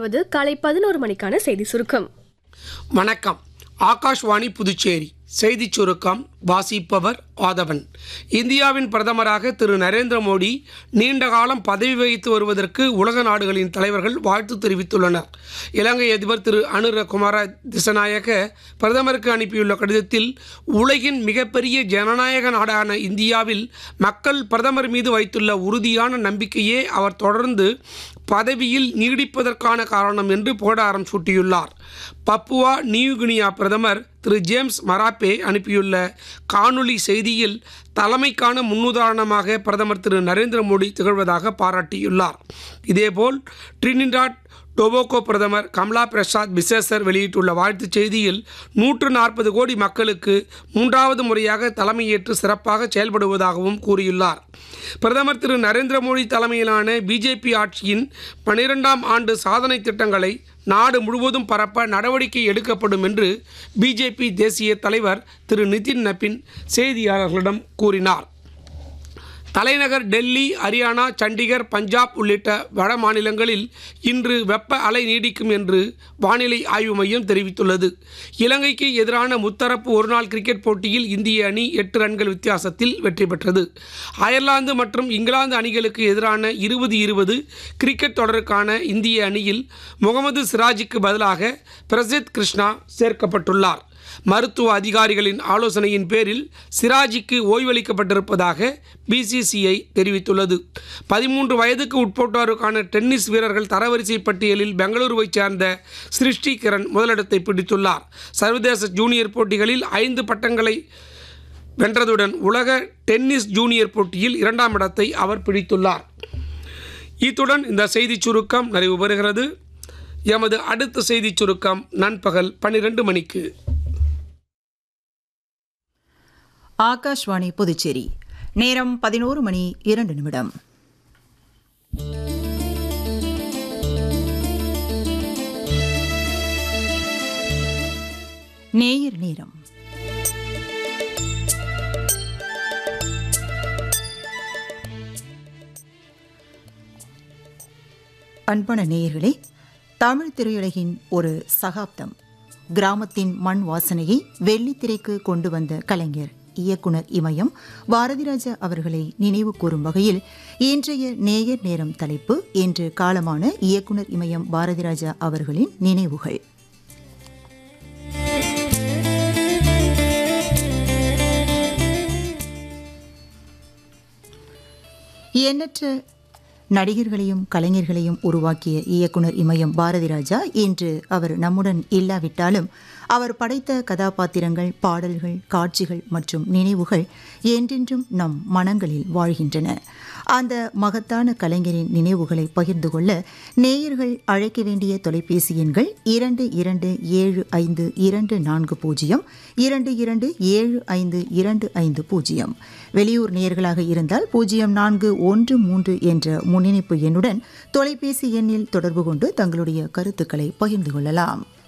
தொடர்வது காலை பதினோரு மணிக்கான செய்தி சுருக்கம் வணக்கம் ஆகாஷ்வாணி புதுச்சேரி செய்திச் சுருக்கம் வாசிப்பவர் ஆதவன் இந்தியாவின் பிரதமராக திரு நரேந்திர மோடி நீண்ட காலம் பதவி வகித்து வருவதற்கு உலக நாடுகளின் தலைவர்கள் வாழ்த்து தெரிவித்துள்ளனர் இலங்கை அதிபர் திரு அனுர குமார திசநாயக பிரதமருக்கு அனுப்பியுள்ள கடிதத்தில் உலகின் மிகப்பெரிய ஜனநாயக நாடான இந்தியாவில் மக்கள் பிரதமர் மீது வைத்துள்ள உறுதியான நம்பிக்கையே அவர் தொடர்ந்து பதவியில் நீடிப்பதற்கான காரணம் என்று புகழாரம் சூட்டியுள்ளார் பப்புவா நியூகினியா பிரதமர் திரு ஜேம்ஸ் மராப்பே அனுப்பியுள்ள காணொளி செய்தியில் தலைமைக்கான முன்னுதாரணமாக பிரதமர் திரு நரேந்திர மோடி திகழ்வதாக பாராட்டியுள்ளார் இதேபோல் ட்ரினிடாட் டொபோகோ பிரதமர் கமலா பிரசாத் பிசேசர் வெளியிட்டுள்ள வாழ்த்துச் செய்தியில் நூற்று நாற்பது கோடி மக்களுக்கு மூன்றாவது முறையாக தலைமையேற்று சிறப்பாக செயல்படுவதாகவும் கூறியுள்ளார் பிரதமர் திரு நரேந்திர மோடி தலைமையிலான பிஜேபி ஆட்சியின் பனிரெண்டாம் ஆண்டு சாதனை திட்டங்களை நாடு முழுவதும் பரப்ப நடவடிக்கை எடுக்கப்படும் என்று பிஜேபி தேசிய தலைவர் திரு நிதின் நபின் செய்தியாளர்களிடம் கூறினார் தலைநகர் டெல்லி ஹரியானா சண்டிகர் பஞ்சாப் உள்ளிட்ட வட மாநிலங்களில் இன்று வெப்ப அலை நீடிக்கும் என்று வானிலை ஆய்வு மையம் தெரிவித்துள்ளது இலங்கைக்கு எதிரான முத்தரப்பு ஒருநாள் கிரிக்கெட் போட்டியில் இந்திய அணி எட்டு ரன்கள் வித்தியாசத்தில் வெற்றி பெற்றது அயர்லாந்து மற்றும் இங்கிலாந்து அணிகளுக்கு எதிரான இருபது இருபது கிரிக்கெட் தொடருக்கான இந்திய அணியில் முகமது சிராஜுக்கு பதிலாக பிரசித் கிருஷ்ணா சேர்க்கப்பட்டுள்ளார் மருத்துவ அதிகாரிகளின் ஆலோசனையின் பேரில் சிராஜிக்கு ஓய்வளிக்கப்பட்டிருப்பதாக பிசிசிஐ தெரிவித்துள்ளது பதிமூன்று வயதுக்கு உட்பட்டோருக்கான டென்னிஸ் வீரர்கள் தரவரிசை பட்டியலில் பெங்களூருவைச் சேர்ந்த சிருஷ்டி கிரண் முதலிடத்தை பிடித்துள்ளார் சர்வதேச ஜூனியர் போட்டிகளில் ஐந்து பட்டங்களை வென்றதுடன் உலக டென்னிஸ் ஜூனியர் போட்டியில் இரண்டாம் இடத்தை அவர் பிடித்துள்ளார் இத்துடன் இந்த செய்திச் சுருக்கம் நிறைவு பெறுகிறது எமது அடுத்த செய்திச் சுருக்கம் நண்பகல் பன்னிரண்டு மணிக்கு ஆகாஷ்வாணி புதுச்சேரி நேரம் பதினோரு மணி இரண்டு நிமிடம் நேயர் நேரம் அன்பான நேயர்களே தமிழ் திரையுலகின் ஒரு சகாப்தம் கிராமத்தின் மண் வாசனையை வெள்ளித்திரைக்கு கொண்டு வந்த கலைஞர் இயக்குனர் இமயம் பாரதிராஜா அவர்களை நினைவு கூறும் வகையில் இன்றைய நேயர் நேரம் தலைப்பு இன்று காலமான இயக்குனர் இமயம் பாரதிராஜா அவர்களின் நினைவுகள் எண்ணற்ற நடிகர்களையும் கலைஞர்களையும் உருவாக்கிய இயக்குனர் இமயம் பாரதிராஜா இன்று அவர் நம்முடன் இல்லாவிட்டாலும் அவர் படைத்த கதாபாத்திரங்கள் பாடல்கள் காட்சிகள் மற்றும் நினைவுகள் என்றென்றும் நம் மனங்களில் வாழ்கின்றன அந்த மகத்தான கலைஞரின் நினைவுகளை பகிர்ந்து கொள்ள நேயர்கள் அழைக்க வேண்டிய தொலைபேசி எண்கள் இரண்டு இரண்டு ஏழு ஐந்து இரண்டு நான்கு பூஜ்ஜியம் இரண்டு இரண்டு ஏழு ஐந்து இரண்டு ஐந்து பூஜ்ஜியம் வெளியூர் நேயர்களாக இருந்தால் பூஜ்ஜியம் நான்கு ஒன்று மூன்று என்ற முன்னிணைப்பு எண்ணுடன் தொலைபேசி எண்ணில் தொடர்பு கொண்டு தங்களுடைய கருத்துக்களை பகிர்ந்து கொள்ளலாம்